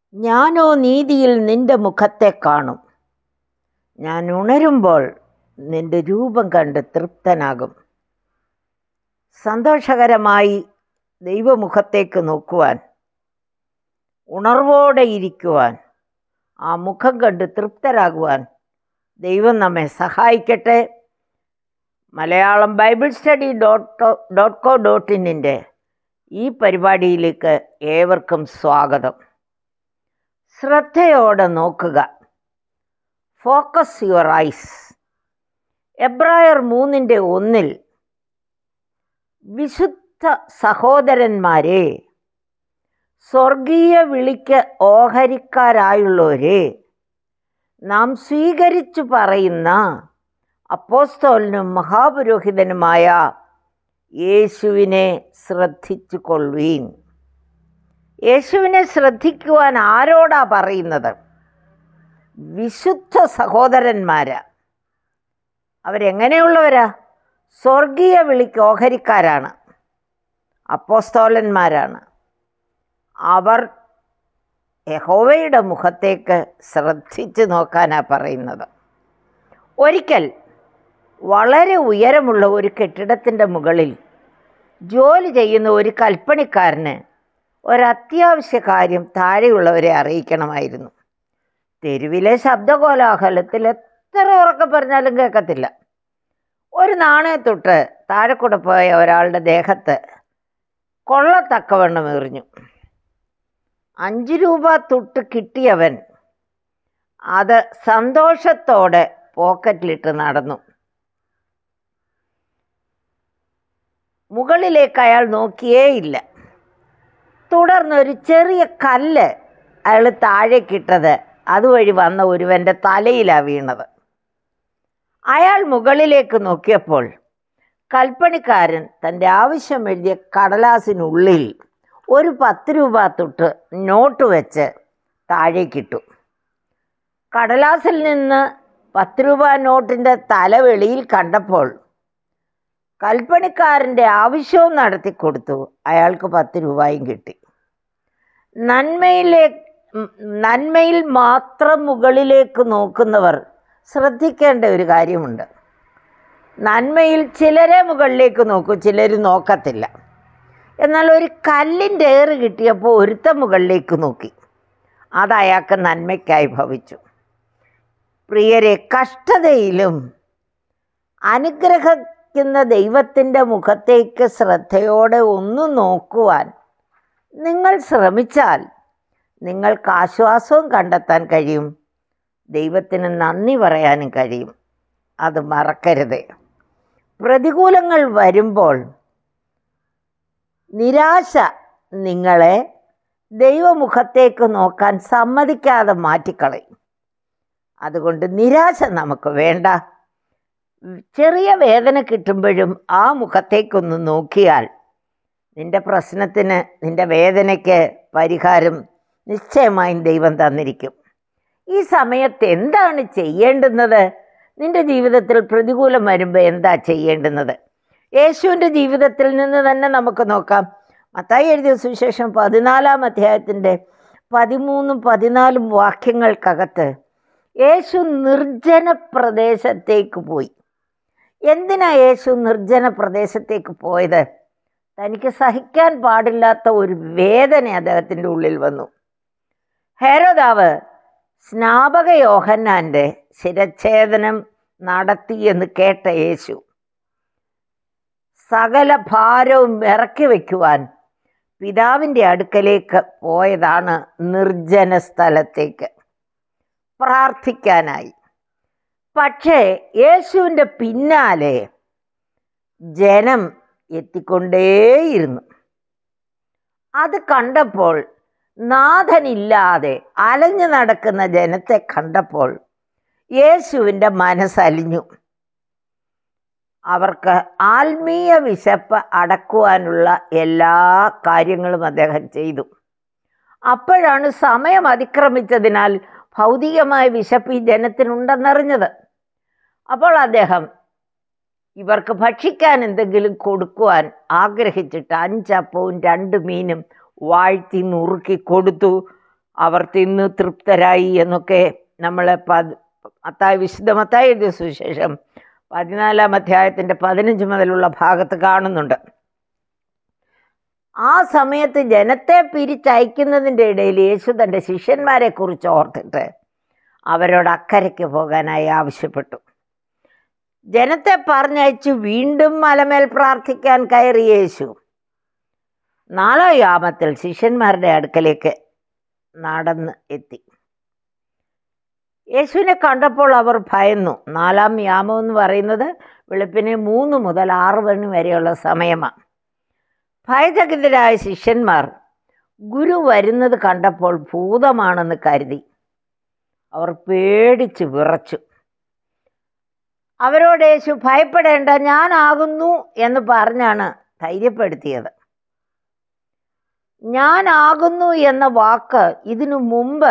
ഞാനോ നീതിയിൽ നിന്റെ മുഖത്തെ കാണും ഞാൻ ഉണരുമ്പോൾ നിന്റെ രൂപം കണ്ട് തൃപ്തനാകും സന്തോഷകരമായി ദൈവമുഖത്തേക്ക് നോക്കുവാൻ ഉണർവോടെ ഇരിക്കുവാൻ ആ മുഖം കണ്ട് തൃപ്തരാകുവാൻ ദൈവം നമ്മെ സഹായിക്കട്ടെ Malayalam Bible study dot dot co dot ഇന്നിൻ്റെ ഈ പരിപാടിയിലേക്ക് ഏവർക്കും സ്വാഗതം ശ്രദ്ധയോടെ നോക്കുക ഫോക്കസ് യുവർ ഐസ് എബ്രായർ മൂന്നിൻ്റെ ഒന്നിൽ വിശുദ്ധ സഹോദരന്മാരെ സ്വർഗീയ വിളിക്ക് ഓഹരിക്കാരായുള്ളവരെ നാം സ്വീകരിച്ചു പറയുന്ന അപ്പോസ്തോലിനും മഹാപുരോഹിതനുമായ യേശുവിനെ ശ്രദ്ധിച്ചു കൊള്ളുവീൻ യേശുവിനെ ശ്രദ്ധിക്കുവാൻ ആരോടാ പറയുന്നത് വിശുദ്ധ സഹോദരന്മാരാ അവരെങ്ങനെയുള്ളവരാ സ്വർഗീയ വിളിക്ക് ഓഹരിക്കാരാണ് അപ്പോസ്തോലന്മാരാണ് അവർ യഹോവയുടെ മുഖത്തേക്ക് ശ്രദ്ധിച്ചു നോക്കാനാ പറയുന്നത് ഒരിക്കൽ വളരെ ഉയരമുള്ള ഒരു കെട്ടിടത്തിൻ്റെ മുകളിൽ ജോലി ചെയ്യുന്ന ഒരു കൽപ്പണിക്കാരന് ഒരത്യാവശ്യ കാര്യം താഴെയുള്ളവരെ അറിയിക്കണമായിരുന്നു തെരുവിലെ ശബ്ദകോലാഹലത്തിൽ എത്ര ഉറക്കെ പറഞ്ഞാലും കേൾക്കത്തില്ല ഒരു നാണയത്തൊട്ട് താഴെ കൂടെ പോയ ഒരാളുടെ ദേഹത്ത് കൊള്ളത്തക്കവണ്ണം എറിഞ്ഞു അഞ്ച് രൂപ തൊട്ട് കിട്ടിയവൻ അത് സന്തോഷത്തോടെ പോക്കറ്റിലിട്ട് നടന്നു മുകളിലേക്ക് അയാൾ നോക്കിയേയില്ല തുടർന്ന് ഒരു ചെറിയ കല്ല് അയാൾ താഴേക്കിട്ടത് അതുവഴി വന്ന ഒരുവൻ്റെ തലയിലാണ് വീണത് അയാൾ മുകളിലേക്ക് നോക്കിയപ്പോൾ കൽപ്പണിക്കാരൻ തൻ്റെ ആവശ്യം എഴുതിയ കടലാസിനുള്ളിൽ ഒരു പത്ത് രൂപ തൊട്ട് നോട്ട് വെച്ച് താഴേക്കിട്ടു കടലാസിൽ നിന്ന് പത്ത് രൂപ നോട്ടിൻ്റെ തല വെളിയിൽ കണ്ടപ്പോൾ കൽപ്പണിക്കാരൻ്റെ ആവശ്യവും നടത്തി കൊടുത്തു അയാൾക്ക് പത്ത് രൂപയും കിട്ടി നന്മയിലെ നന്മയിൽ മാത്രം മുകളിലേക്ക് നോക്കുന്നവർ ശ്രദ്ധിക്കേണ്ട ഒരു കാര്യമുണ്ട് നന്മയിൽ ചിലരെ മുകളിലേക്ക് നോക്കും ചിലർ നോക്കത്തില്ല എന്നാൽ ഒരു കല്ലിൻ്റെ ഏറ് കിട്ടിയപ്പോൾ ഒരുത്ത മുകളിലേക്ക് നോക്കി അത് അയാൾക്ക് നന്മയ്ക്കായി ഭവിച്ചു പ്രിയരെ കഷ്ടതയിലും അനുഗ്രഹിക്കുന്ന ദൈവത്തിൻ്റെ മുഖത്തേക്ക് ശ്രദ്ധയോടെ ഒന്ന് നോക്കുവാൻ നിങ്ങൾ ശ്രമിച്ചാൽ നിങ്ങൾക്ക് ആശ്വാസവും കണ്ടെത്താൻ കഴിയും ദൈവത്തിന് നന്ദി പറയാനും കഴിയും അത് മറക്കരുത് പ്രതികൂലങ്ങൾ വരുമ്പോൾ നിരാശ നിങ്ങളെ ദൈവമുഖത്തേക്ക് നോക്കാൻ സമ്മതിക്കാതെ മാറ്റിക്കളയും അതുകൊണ്ട് നിരാശ നമുക്ക് വേണ്ട ചെറിയ വേദന കിട്ടുമ്പോഴും ആ മുഖത്തേക്കൊന്ന് നോക്കിയാൽ നിന്റെ പ്രശ്നത്തിന് നിന്റെ വേദനയ്ക്ക് പരിഹാരം നിശ്ചയമായും ദൈവം തന്നിരിക്കും ഈ സമയത്ത് എന്താണ് ചെയ്യേണ്ടുന്നത് നിന്റെ ജീവിതത്തിൽ പ്രതികൂലം വരുമ്പോൾ എന്താ ചെയ്യേണ്ടുന്നത് യേശുവിൻ്റെ ജീവിതത്തിൽ നിന്ന് തന്നെ നമുക്ക് നോക്കാം മത്തായി എഴുതിയ സുവിശേഷം പതിനാലാം അധ്യായത്തിൻ്റെ പതിമൂന്നും പതിനാലും വാക്യങ്ങൾക്കകത്ത് യേശു നിർജ്ജന പ്രദേശത്തേക്ക് പോയി എന്തിനാ യേശു നിർജ്ജന പ്രദേശത്തേക്ക് പോയത് തനിക്ക് സഹിക്കാൻ പാടില്ലാത്ത ഒരു വേദന അദ്ദേഹത്തിൻ്റെ ഉള്ളിൽ വന്നു ഹേരോദാവ് സ്നാപക യോഹന്നാൻ്റെ ശിരച്ഛേദനം നടത്തി എന്ന് കേട്ട യേശു സകല ഭാരവും ഇറക്കി വയ്ക്കുവാൻ പിതാവിൻ്റെ അടുക്കലേക്ക് പോയതാണ് നിർജ്ജന സ്ഥലത്തേക്ക് പ്രാർത്ഥിക്കാനായി പക്ഷേ യേശുവിൻ്റെ പിന്നാലെ ജനം എത്തിക്കൊണ്ടേയിരുന്നു അത് കണ്ടപ്പോൾ നാഥനില്ലാതെ അലഞ്ഞു നടക്കുന്ന ജനത്തെ കണ്ടപ്പോൾ യേശുവിൻ്റെ മനസ്സലിഞ്ഞു അവർക്ക് ആത്മീയ വിശപ്പ് അടക്കുവാനുള്ള എല്ലാ കാര്യങ്ങളും അദ്ദേഹം ചെയ്തു അപ്പോഴാണ് സമയം അതിക്രമിച്ചതിനാൽ ഭൗതികമായ വിശപ്പ് ഈ ജനത്തിനുണ്ടെന്നറിഞ്ഞത് അപ്പോൾ അദ്ദേഹം ഇവർക്ക് ഭക്ഷിക്കാൻ എന്തെങ്കിലും കൊടുക്കുവാൻ ആഗ്രഹിച്ചിട്ട് അഞ്ചപ്പവും രണ്ട് മീനും വാഴ്ത്തി നുറുക്കി കൊടുത്തു അവർ തിന്ന് തൃപ്തരായി എന്നൊക്കെ നമ്മൾ പത് മത്തായി വിശുദ്ധ മത്തായി എഴുതിയ സുവിശേഷം പതിനാലാം അധ്യായത്തിൻ്റെ പതിനഞ്ച് മുതലുള്ള ഭാഗത്ത് കാണുന്നുണ്ട് ആ സമയത്ത് ജനത്തെ പിരിച്ചയക്കുന്നതിൻ്റെ ഇടയിൽ യേശു തൻ്റെ ശിഷ്യന്മാരെ കുറിച്ച് ഓർത്തിട്ട് അവരോട് അക്കരയ്ക്ക് പോകാനായി ആവശ്യപ്പെട്ടു ജനത്തെ പറഞ്ഞയച്ചു വീണ്ടും മലമേൽ പ്രാർത്ഥിക്കാൻ കയറി യേശു നാലോ യാമത്തിൽ ശിഷ്യന്മാരുടെ അടുക്കലേക്ക് നടന്ന് എത്തി യേശുവിനെ കണ്ടപ്പോൾ അവർ ഭയന്നു നാലാം യാമം എന്ന് പറയുന്നത് വെളുപ്പിനെ മൂന്ന് മുതൽ ആറ് മണി വരെയുള്ള സമയമാണ് ഭയചകിതരായ ശിഷ്യന്മാർ ഗുരു വരുന്നത് കണ്ടപ്പോൾ ഭൂതമാണെന്ന് കരുതി അവർ പേടിച്ച് വിറച്ചു അവരോട് യേശു ഭയപ്പെടേണ്ട ഞാനാകുന്നു എന്ന് പറഞ്ഞാണ് ധൈര്യപ്പെടുത്തിയത് ഞാനാകുന്നു എന്ന വാക്ക് ഇതിനു മുമ്പ്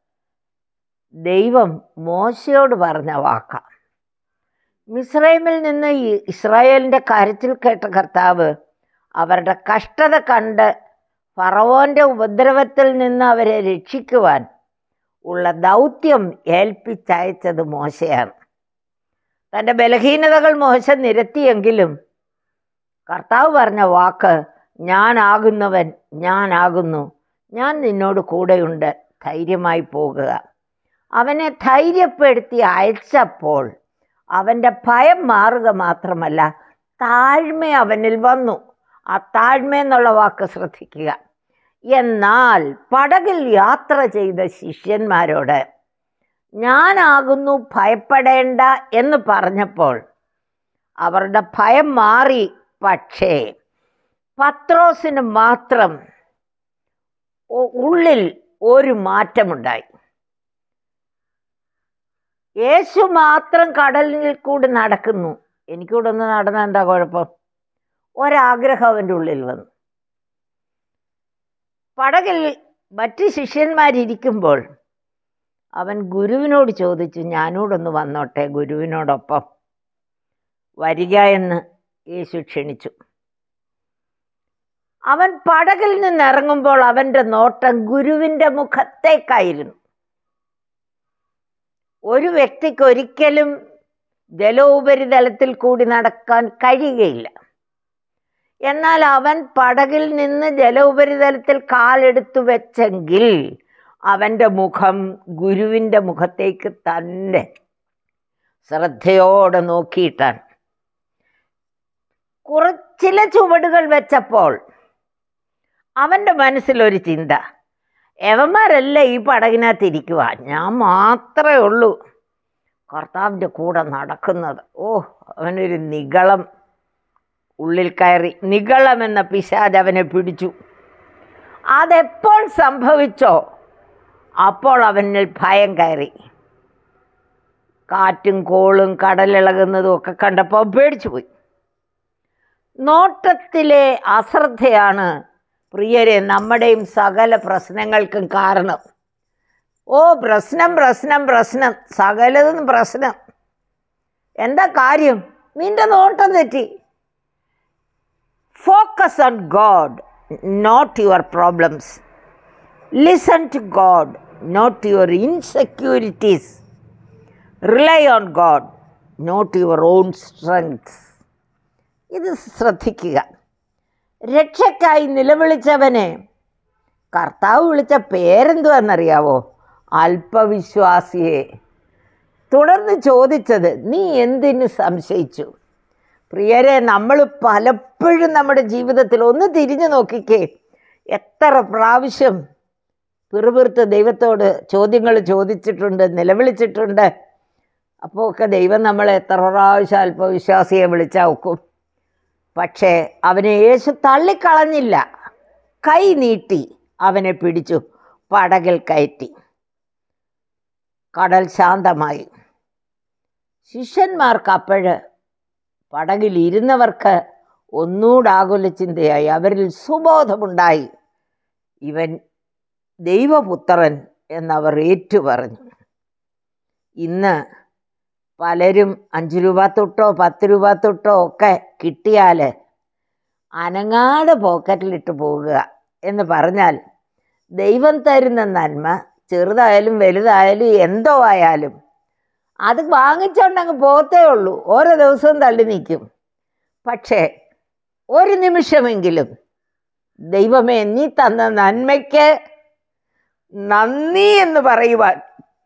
ദൈവം മോശയോട് പറഞ്ഞ വാക്കാണ് മിസ്രൈമിൽ നിന്ന് ഈ ഇസ്രായേലിൻ്റെ കരച്ചിൽ കേട്ട കർത്താവ് അവരുടെ കഷ്ടത കണ്ട് ഫറവോൻ്റെ ഉപദ്രവത്തിൽ നിന്ന് അവരെ രക്ഷിക്കുവാൻ ഉള്ള ദൗത്യം ഏൽപ്പിച്ചയച്ചത് മോശയാണ് തൻ്റെ ബലഹീനതകൾ മോശ നിരത്തിയെങ്കിലും കർത്താവ് പറഞ്ഞ വാക്ക് ഞാനാകുന്നവൻ ഞാനാകുന്നു ഞാൻ നിന്നോട് കൂടെയുണ്ട് ധൈര്യമായി പോകുക അവനെ ധൈര്യപ്പെടുത്തി അയച്ചപ്പോൾ അവൻ്റെ ഭയം മാറുക മാത്രമല്ല താഴ്മ അവനിൽ വന്നു ആ താഴ്മ എന്നുള്ള വാക്ക് ശ്രദ്ധിക്കുക എന്നാൽ പടകിൽ യാത്ര ചെയ്ത ശിഷ്യന്മാരോട് ഞാനാകുന്നു ഭയപ്പെടേണ്ട എന്ന് പറഞ്ഞപ്പോൾ അവരുടെ ഭയം മാറി പക്ഷേ പത്രോസിന് മാത്രം ഉ- ഉള്ളിൽ ഒരു മാറ്റമുണ്ടായി യേശു മാത്രം കടലിൽ കൂടി നടക്കുന്നു എനിക്കൂടെ ഒന്ന് നടന്ന എന്താ കുഴപ്പം ഒരാഗ്രഹം അവൻ്റെ ഉള്ളിൽ വന്നു പടകിൽ മറ്റ് ശിഷ്യന്മാരിയ്ക്കുമ്പോൾ അവൻ ഗുരുവിനോട് ചോദിച്ചു ഞാനോടൊന്ന് വന്നോട്ടെ ഗുരുവിനോടൊപ്പം വരിക എന്ന് യേശു ക്ഷണിച്ചു അവൻ പടകിൽ നിന്നിറങ്ങുമ്പോൾ അവൻ്റെ നോട്ടം ഗുരുവിൻ്റെ മുഖത്തേക്കായിരുന്നു ഒരു വ്യക്തിക്ക് ഒരിക്കലും ജലോപരിതലത്തിൽ കൂടി നടക്കാൻ കഴിയുകയില്ല എന്നാൽ അവൻ പടകിൽ നിന്ന് ജലോപരിതലത്തിൽ കാലെടുത്തു വെച്ചെങ്കിൽ അവൻ്റെ മുഖം ഗുരുവിൻ്റെ മുഖത്തേക്ക് തന്നെ ശ്രദ്ധയോടെ നോക്കിയിട്ടാണ് കുറച്ചില ചുവടുകൾ വെച്ചപ്പോൾ അവൻ്റെ മനസ്സിലൊരു ചിന്ത എവന്മാരല്ല ഈ പടകിനകത്ത് ഇരിക്കുക ഞാൻ മാത്രമേ ഉള്ളൂ കർത്താവിൻ്റെ കൂടെ നടക്കുന്നത് ഓ അവനൊരു നിഗളം ഉള്ളിൽ കയറി നിഗളം എന്ന പിശാജ് അവനെ പിടിച്ചു അതെപ്പോൾ സംഭവിച്ചോ അപ്പോൾ അവനിൽ ഭയം കയറി കാറ്റും കോളും കടലിളകുന്നതും ഒക്കെ കണ്ടപ്പോൾ പേടിച്ചു പോയി നോട്ടത്തിലെ അശ്രദ്ധയാണ് പ്രിയരെ നമ്മുടെയും സകല പ്രശ്നങ്ങൾക്കും കാരണം ഓ പ്രശ്നം പ്രശ്നം പ്രശ്നം സകലതും പ്രശ്നം എന്താ കാര്യം നിന്റെ നോട്ടം തെറ്റി focus on God not your problems listen to God not your insecurities rely on God not your own strength ഇത് ശ്രദ്ധിക്കുക രക്ഷയ്ക്കായി നിലവിളിച്ചവനെ കർത്താവ് വിളിച്ച പേരെന്തുവാണെന്നറിയാവോ അല്പവിശ്വാസിയെ തുടർന്ന് ചോദിച്ചത് നീ എന്തിന് സംശയിച്ചു പ്രിയരെ നമ്മൾ പലപ്പോഴും നമ്മുടെ ജീവിതത്തിൽ ഒന്ന് തിരിഞ്ഞു നോക്കിക്കേ എത്ര പ്രാവശ്യം പിറുപിറുത്ത് ദൈവത്തോട് ചോദ്യങ്ങൾ ചോദിച്ചിട്ടുണ്ട് നിലവിളിച്ചിട്ടുണ്ട് അപ്പോൾ ഒക്കെ ദൈവം നമ്മളെ എത്ര പ്രാവശ്യം അല്പവിശ്വാസിയെ വിളിച്ചാൽ ഒക്കും പക്ഷേ അവനെ യേശു തള്ളിക്കളഞ്ഞില്ല കൈ നീട്ടി അവനെ പിടിച്ചു പടകിൽ കയറ്റി കടൽ ശാന്തമായി ശിഷ്യന്മാർക്ക് അപ്പോഴ് പടകിൽ ഇരുന്നവർക്ക് ഒന്നുകൂടെ ആകുല ചിന്തയായി അവരിൽ സുബോധമുണ്ടായി ഇവൻ ദൈവപുത്രൻ എന്നവർ ഏറ്റുപറഞ്ഞു ഇന്ന് പലരും അഞ്ച് രൂപ തൊട്ടോ പത്ത് രൂപ തൊട്ടോ ഒക്കെ കിട്ടിയാൽ അനങ്ങാതെ പോക്കറ്റിലിട്ട് പോകുക എന്ന് പറഞ്ഞാൽ ദൈവം തരുന്ന നന്മ ചെറുതായാലും വലുതായാലും എന്തോ ആയാലും അത് വാങ്ങിച്ചോണ്ടങ്ങ് പോകത്തേ ഉള്ളൂ ഓരോ ദിവസവും തള്ളി നിൽക്കും പക്ഷേ ഒരു നിമിഷമെങ്കിലും ദൈവമേ നീ തന്ന നന്മയ്ക്ക് നന്ദി എന്ന് പറയുവാൻ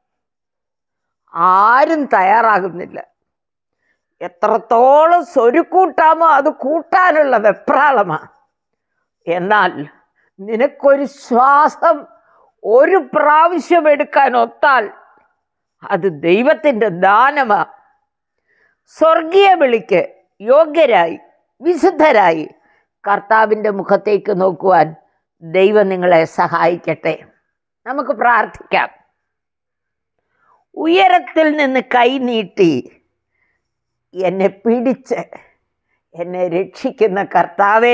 ആരും തയ്യാറാകുന്നില്ല എത്രത്തോളം സ്വരുക്കൂട്ടാമോ അത് കൂട്ടാനുള്ള വെപ്രാളമാണ് എന്നാൽ നിനക്കൊരു ശ്വാസം ഒരു പ്രാവശ്യം എടുക്കാൻ ഒത്താൽ അത് ദൈവത്തിൻ്റെ ദാനമാ സ്വർഗീയ വിളിക്ക് യോഗ്യരായി വിശുദ്ധരായി കർത്താവിൻ്റെ മുഖത്തേക്ക് നോക്കുവാൻ ദൈവം നിങ്ങളെ സഹായിക്കട്ടെ നമുക്ക് പ്രാർത്ഥിക്കാം ഉയരത്തിൽ നിന്ന് കൈ നീട്ടി എന്നെ പിടിച്ച് എന്നെ രക്ഷിക്കുന്ന കർത്താവേ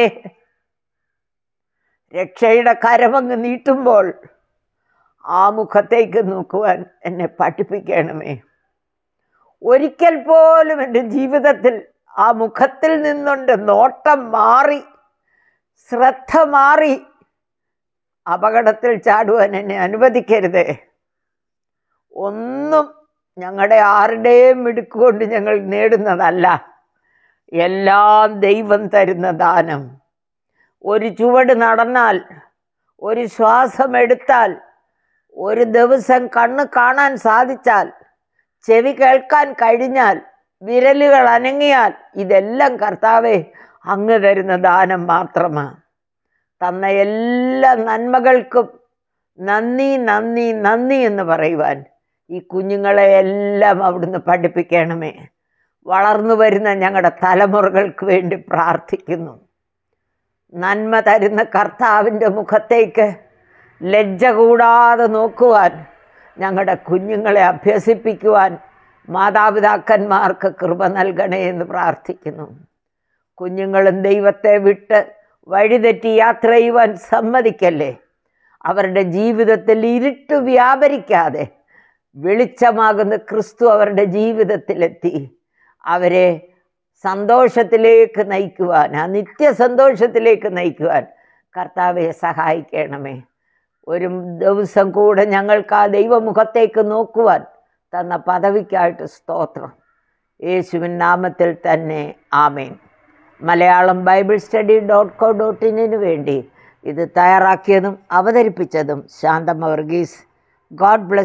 രക്ഷയുടെ കരമങ്ങ് നീട്ടുമ്പോൾ ആ മുഖത്തേക്ക് നോക്കുവാൻ എന്നെ പഠിപ്പിക്കണമേ ഒരിക്കൽ പോലും എൻ്റെ ജീവിതത്തിൽ ആ മുഖത്തിൽ നിന്നുകൊണ്ട് നോട്ടം മാറി ശ്രദ്ധ മാറി അപകടത്തിൽ ചാടുവാൻ എന്നെ അനുവദിക്കരുതേ ഒന്നും ഞങ്ങളുടെ ആരുടെയും മിടുക്കുകൊണ്ട് ഞങ്ങൾ നേടുന്നതല്ല എല്ലാം ദൈവം തരുന്ന ദാനം ഒരു ചുവട് നടന്നാൽ ഒരു ശ്വാസം എടുത്താൽ ഒരു ദിവസം കണ്ണ് കാണാൻ സാധിച്ചാൽ ചെവി കേൾക്കാൻ കഴിഞ്ഞാൽ വിരലുകൾ അനങ്ങിയാൽ ഇതെല്ലാം കർത്താവെ അങ്ങ് തരുന്ന ദാനം മാത്രമാണ് തന്ന എല്ലാ നന്മകൾക്കും നന്ദി നന്ദി നന്ദി എന്ന് പറയുവാൻ ഈ കുഞ്ഞുങ്ങളെ എല്ലാം അവിടുന്ന് പഠിപ്പിക്കണമേ വളർന്നു വരുന്ന ഞങ്ങളുടെ തലമുറകൾക്ക് വേണ്ടി പ്രാർത്ഥിക്കുന്നു നന്മ തരുന്ന കർത്താവിൻ്റെ മുഖത്തേക്ക് ലജ്ജ കൂടാതെ നോക്കുവാൻ ഞങ്ങളുടെ കുഞ്ഞുങ്ങളെ അഭ്യസിപ്പിക്കുവാൻ മാതാപിതാക്കന്മാർക്ക് കൃപ നൽകണേ എന്ന് പ്രാർത്ഥിക്കുന്നു കുഞ്ഞുങ്ങളും ദൈവത്തെ വിട്ട് വഴിതെറ്റി യാത്ര ചെയ്യുവാൻ സമ്മതിക്കല്ലേ അവരുടെ ജീവിതത്തിൽ ഇരുട്ട് വ്യാപരിക്കാതെ വെളിച്ചമാകുന്ന ക്രിസ്തു അവരുടെ ജീവിതത്തിലെത്തി അവരെ സന്തോഷത്തിലേക്ക് നയിക്കുവാൻ ആ നിത്യ സന്തോഷത്തിലേക്ക് നയിക്കുവാൻ കർത്താവെ സഹായിക്കണമേ ഒരു ദിവസം കൂടെ ഞങ്ങൾക്ക് ആ ദൈവമുഖത്തേക്ക് നോക്കുവാൻ തന്ന പദവിക്കായിട്ട് സ്തോത്രം യേശുവിൻ നാമത്തിൽ തന്നെ ആമേൻ Malayalam Bible study dot co dot ഇന്നിന് വേണ്ടി ഇത് തയ്യാറാക്കിയതും അവതരിപ്പിച്ചതും ശാന്തമ വർഗീസ് ഗോഡ് ബ്ലസ്